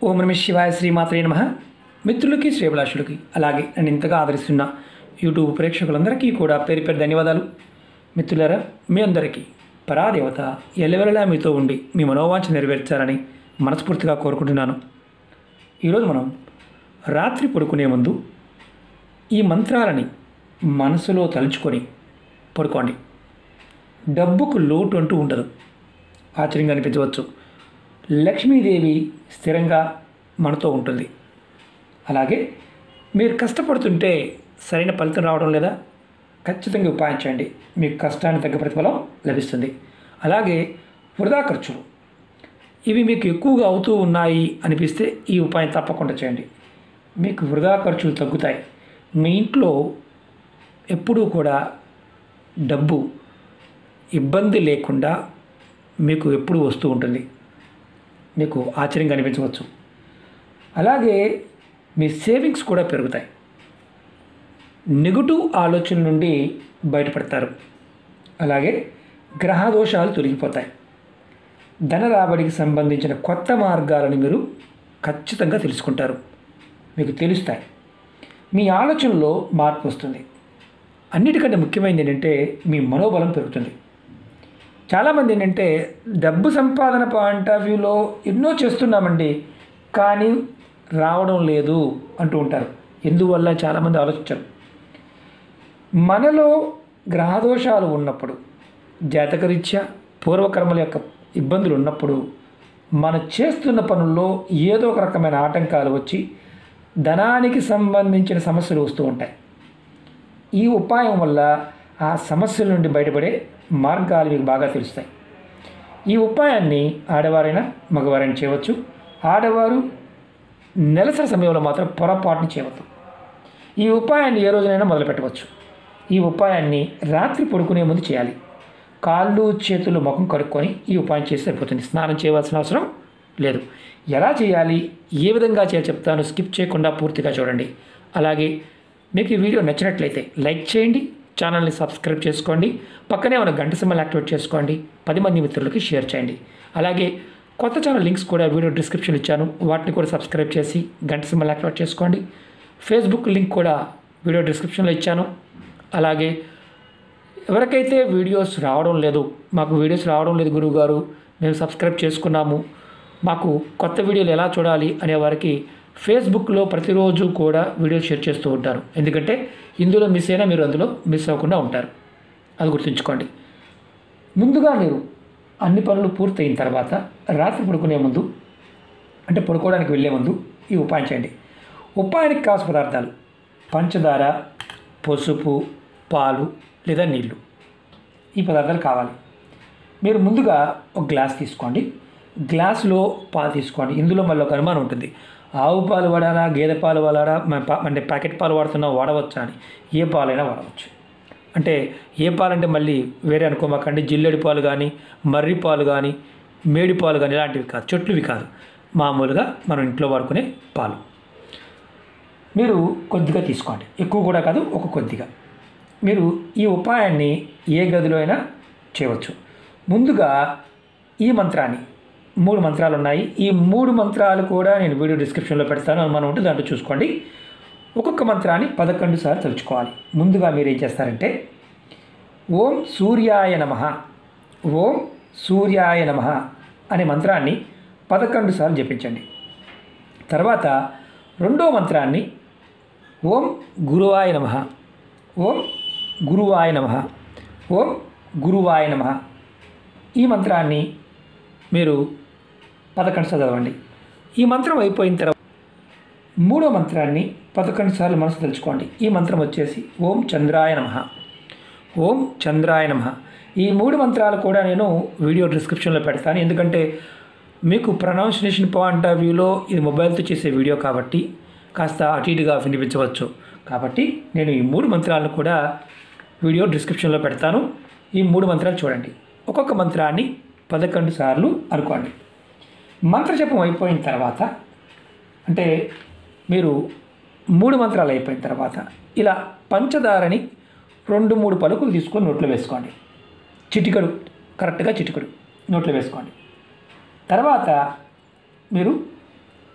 ఓం నమ శివాయ శ్రీమాత్రే నమ మిత్రులకి శ్రేభిలాషులకి అలాగే నన్ను ఇంతగా ఆదరిస్తున్న యూట్యూబ్ ప్రేక్షకులందరికీ కూడా పేరు పేరు ధన్యవాదాలు మిత్రులారా మీ అందరికీ పరాదేవత ఎల్లవెల్లలా మీతో ఉండి మీ మనోవాంఛ నెరవేర్చాలని మనస్ఫూర్తిగా కోరుకుంటున్నాను ఈరోజు మనం రాత్రి పడుకునే ముందు ఈ మంత్రాలని మనసులో తలుచుకొని పడుకోండి డబ్బుకు లోటు అంటూ ఉండదు ఆశ్చర్యంగా అనిపించవచ్చు లక్ష్మీదేవి స్థిరంగా మనతో ఉంటుంది అలాగే మీరు కష్టపడుతుంటే సరైన ఫలితం రావడం లేదా ఖచ్చితంగా ఉపాయం చేయండి మీకు కష్టానికి తగ్గ ప్రతిఫలం లభిస్తుంది అలాగే వృధా ఖర్చులు ఇవి మీకు ఎక్కువగా అవుతూ ఉన్నాయి అనిపిస్తే ఈ ఉపాయం తప్పకుండా చేయండి మీకు వృధా ఖర్చులు తగ్గుతాయి మీ ఇంట్లో ఎప్పుడూ కూడా డబ్బు ఇబ్బంది లేకుండా మీకు ఎప్పుడు వస్తూ ఉంటుంది మీకు ఆశ్చర్యంగా అనిపించవచ్చు అలాగే మీ సేవింగ్స్ కూడా పెరుగుతాయి నెగటివ్ ఆలోచన నుండి బయటపడతారు అలాగే గ్రహ దోషాలు తొలగిపోతాయి ధన రాబడికి సంబంధించిన కొత్త మార్గాలను మీరు ఖచ్చితంగా తెలుసుకుంటారు మీకు తెలుస్తాయి మీ ఆలోచనలో మార్పు వస్తుంది అన్నిటికంటే ముఖ్యమైనది ఏంటంటే మీ మనోబలం పెరుగుతుంది చాలామంది ఏంటంటే డబ్బు సంపాదన పాయింట్ ఆఫ్ వ్యూలో ఎన్నో చేస్తున్నామండి కానీ రావడం లేదు అంటూ ఉంటారు ఎందువల్ల చాలామంది ఆలోచించరు మనలో గ్రహదోషాలు ఉన్నప్పుడు జాతకరీత్యా పూర్వకర్మల యొక్క ఇబ్బందులు ఉన్నప్పుడు మనం చేస్తున్న పనుల్లో ఏదో ఒక రకమైన ఆటంకాలు వచ్చి ధనానికి సంబంధించిన సమస్యలు వస్తూ ఉంటాయి ఈ ఉపాయం వల్ల ఆ సమస్యల నుండి బయటపడే మార్గాలు మీకు బాగా తెలుస్తాయి ఈ ఉపాయాన్ని ఆడవారైనా మగవారైనా చేయవచ్చు ఆడవారు నెలసరి సమయంలో మాత్రం పొరపాటుని చేయవద్దు ఈ ఉపాయాన్ని ఏ రోజునైనా మొదలు పెట్టవచ్చు ఈ ఉపాయాన్ని రాత్రి పడుకునే ముందు చేయాలి కాళ్ళు చేతులు ముఖం కడుక్కొని ఈ ఉపాయం చేస్తే సరిపోతుంది స్నానం చేయవలసిన అవసరం లేదు ఎలా చేయాలి ఏ విధంగా చేయాలి చెప్తాను స్కిప్ చేయకుండా పూర్తిగా చూడండి అలాగే మీకు ఈ వీడియో నచ్చినట్లయితే లైక్ చేయండి ఛానల్ని సబ్స్క్రైబ్ చేసుకోండి పక్కనే ఉన్న గంట సింబల్ యాక్టివేట్ చేసుకోండి పది మంది మిత్రులకి షేర్ చేయండి అలాగే కొత్త ఛానల్ లింక్స్ కూడా వీడియో డిస్క్రిప్షన్ ఇచ్చాను వాటిని కూడా సబ్స్క్రైబ్ చేసి గంట సింబల్ యాక్టివేట్ చేసుకోండి ఫేస్బుక్ లింక్ కూడా వీడియో డిస్క్రిప్షన్లో ఇచ్చాను అలాగే ఎవరికైతే వీడియోస్ రావడం లేదు మాకు వీడియోస్ రావడం లేదు గురువుగారు మేము సబ్స్క్రైబ్ చేసుకున్నాము మాకు కొత్త వీడియోలు ఎలా చూడాలి అనే వారికి ఫేస్బుక్లో ప్రతిరోజు కూడా వీడియోస్ షేర్ చేస్తూ ఉంటారు ఎందుకంటే ఇందులో మిస్ అయినా మీరు అందులో మిస్ అవ్వకుండా ఉంటారు అది గుర్తుంచుకోండి ముందుగా మీరు అన్ని పనులు పూర్తయిన తర్వాత రాత్రి పడుకునే ముందు అంటే పడుకోవడానికి వెళ్ళే ముందు ఈ ఉపాయం చేయండి ఉపాయానికి కావాల్సిన పదార్థాలు పంచదార పసుపు పాలు లేదా నీళ్ళు ఈ పదార్థాలు కావాలి మీరు ముందుగా ఒక గ్లాస్ తీసుకోండి గ్లాసులో పాలు తీసుకోండి ఇందులో మళ్ళీ ఒక అనుమానం ఉంటుంది ఆవు పాలు వాడాలా గేదె పాలు వాడాలా మన పా- అంటే ప్యాకెట్ పాలు వాడుతున్నా వాడవచ్చా అని ఏ పాలైనా వాడవచ్చు అంటే ఏ పాలు అంటే మళ్ళీ వేరే అనుకోమాకండి జిల్లెడి పాలు కానీ మర్రి పాలు కానీ మేడి పాలు కానీ ఇలాంటివి కాదు చెట్లువి కాదు మామూలుగా మనం ఇంట్లో వాడుకునే పాలు మీరు కొద్దిగా తీసుకోండి ఎక్కువ కూడా కాదు ఒక కొద్దిగా మీరు ఈ ఉపాయాన్ని ఏ గదిలో అయినా చేయవచ్చు ముందుగా ఈ మంత్రాన్ని మూడు మంత్రాలు ఉన్నాయి ఈ మూడు మంత్రాలు కూడా నేను వీడియో డిస్క్రిప్షన్లో పెడతాను అనుమానం ఉంటే దాంట్లో చూసుకోండి ఒక్కొక్క మంత్రాన్ని పదకొండు సార్లు తలుచుకోవాలి ముందుగా మీరు ఏం చేస్తారంటే ఓం సూర్యాయ నమ ఓం సూర్యాయ నమ అనే మంత్రాన్ని పదకొండు సార్లు జపించండి తర్వాత రెండో మంత్రాన్ని ఓం గురువాయ నమ ఓం గురువాయ నమ ఓం గురువాయ నమ ఈ మంత్రాన్ని మీరు పదకొండు సార్లు చదవండి ఈ మంత్రం అయిపోయిన తర్వాత మూడో మంత్రాన్ని పదకొండు సార్లు మనసు తెలుసుకోండి ఈ మంత్రం వచ్చేసి ఓం చంద్రాయ నమ ఓం చంద్రాయ నమ ఈ మూడు మంత్రాలు కూడా నేను వీడియో డిస్క్రిప్షన్లో పెడతాను ఎందుకంటే మీకు ప్రొనౌన్సియేషన్ పాయింట్ ఆఫ్ వ్యూలో ఇది మొబైల్తో చేసే వీడియో కాబట్టి కాస్త అటు ఇటుగా వినిపించవచ్చు కాబట్టి నేను ఈ మూడు మంత్రాలను కూడా వీడియో డిస్క్రిప్షన్లో పెడతాను ఈ మూడు మంత్రాలు చూడండి ఒక్కొక్క మంత్రాన్ని పదకొండు సార్లు అనుకోండి మంత్రజపం అయిపోయిన తర్వాత అంటే మీరు మూడు మంత్రాలు అయిపోయిన తర్వాత ఇలా పంచదారని రెండు మూడు పలుకులు తీసుకొని నోట్లో వేసుకోండి చిటికడు కరెక్ట్గా చిటికడు నోట్లో వేసుకోండి తర్వాత మీరు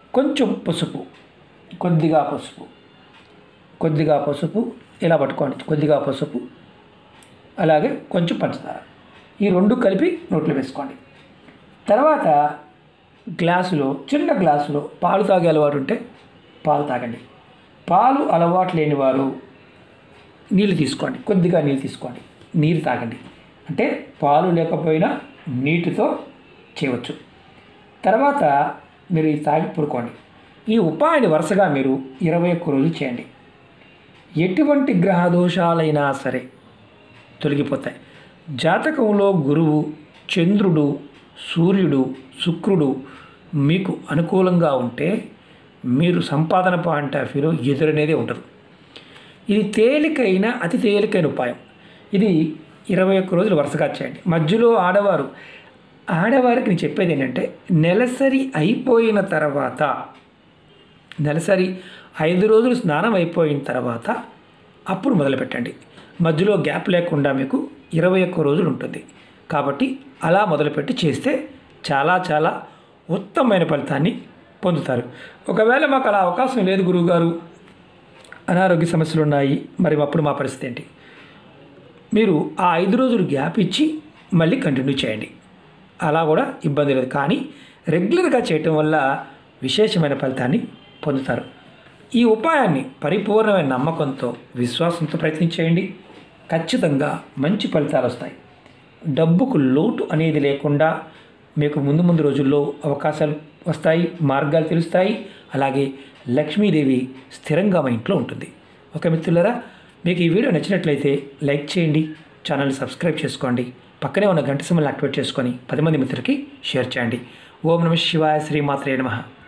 కొంచెం పసుపు కొద్దిగా పసుపు కొద్దిగా పసుపు ఇలా పట్టుకోండి కొద్దిగా పసుపు అలాగే కొంచెం పంచదార ఈ రెండు కలిపి నోట్లో వేసుకోండి తర్వాత గ్లాసులో చిన్న గ్లాసులో పాలు తాగే అలవాటు ఉంటే పాలు తాగండి పాలు అలవాటు లేని వారు నీళ్ళు తీసుకోండి కొద్దిగా నీళ్ళు తీసుకోండి నీరు తాగండి అంటే పాలు లేకపోయినా నీటితో చేయవచ్చు తర్వాత మీరు ఇది తాగి పడుకోండి ఈ ఉపాయాన్ని వరుసగా మీరు ఇరవై ఒక్క రోజులు చేయండి ఎటువంటి గ్రహ దోషాలైనా సరే తొలగిపోతాయి జాతకంలో గురువు చంద్రుడు సూర్యుడు శుక్రుడు మీకు అనుకూలంగా ఉంటే మీరు సంపాదన పాయింట్ ఆఫ్ వ్యూలో ఎదురనేదే ఉండదు ఇది తేలికైన అతి తేలికైన ఉపాయం ఇది ఇరవై ఒక్క రోజులు వరుసగా చేయండి మధ్యలో ఆడవారు ఆడవారికి నేను చెప్పేది ఏంటంటే నెలసరి అయిపోయిన తర్వాత నెలసరి ఐదు రోజులు స్నానం అయిపోయిన తర్వాత అప్పుడు మొదలుపెట్టండి మధ్యలో గ్యాప్ లేకుండా మీకు ఇరవై ఒక్క రోజులు ఉంటుంది కాబట్టి అలా మొదలుపెట్టి చేస్తే చాలా చాలా ఉత్తమమైన ఫలితాన్ని పొందుతారు ఒకవేళ మాకు అలా అవకాశం లేదు గురువుగారు అనారోగ్య సమస్యలు ఉన్నాయి మరి అప్పుడు మా పరిస్థితి ఏంటి మీరు ఆ ఐదు రోజులు గ్యాప్ ఇచ్చి మళ్ళీ కంటిన్యూ చేయండి అలా కూడా ఇబ్బంది లేదు కానీ రెగ్యులర్గా చేయటం వల్ల విశేషమైన ఫలితాన్ని పొందుతారు ఈ ఉపాయాన్ని పరిపూర్ణమైన నమ్మకంతో విశ్వాసంతో ప్రయత్నించేయండి ఖచ్చితంగా మంచి ఫలితాలు వస్తాయి డబ్బుకు లోటు అనేది లేకుండా మీకు ముందు ముందు రోజుల్లో అవకాశాలు వస్తాయి మార్గాలు తెలుస్తాయి అలాగే లక్ష్మీదేవి స్థిరంగా మా ఇంట్లో ఉంటుంది ఓకే మిత్రులరా మీకు ఈ వీడియో నచ్చినట్లయితే లైక్ చేయండి ఛానల్ని సబ్స్క్రైబ్ చేసుకోండి పక్కనే ఉన్న గంట సింబల్ యాక్టివేట్ చేసుకొని పది మంది మిత్రులకి షేర్ చేయండి ఓం నమ శివాయ శ్రీమాత్రే నమః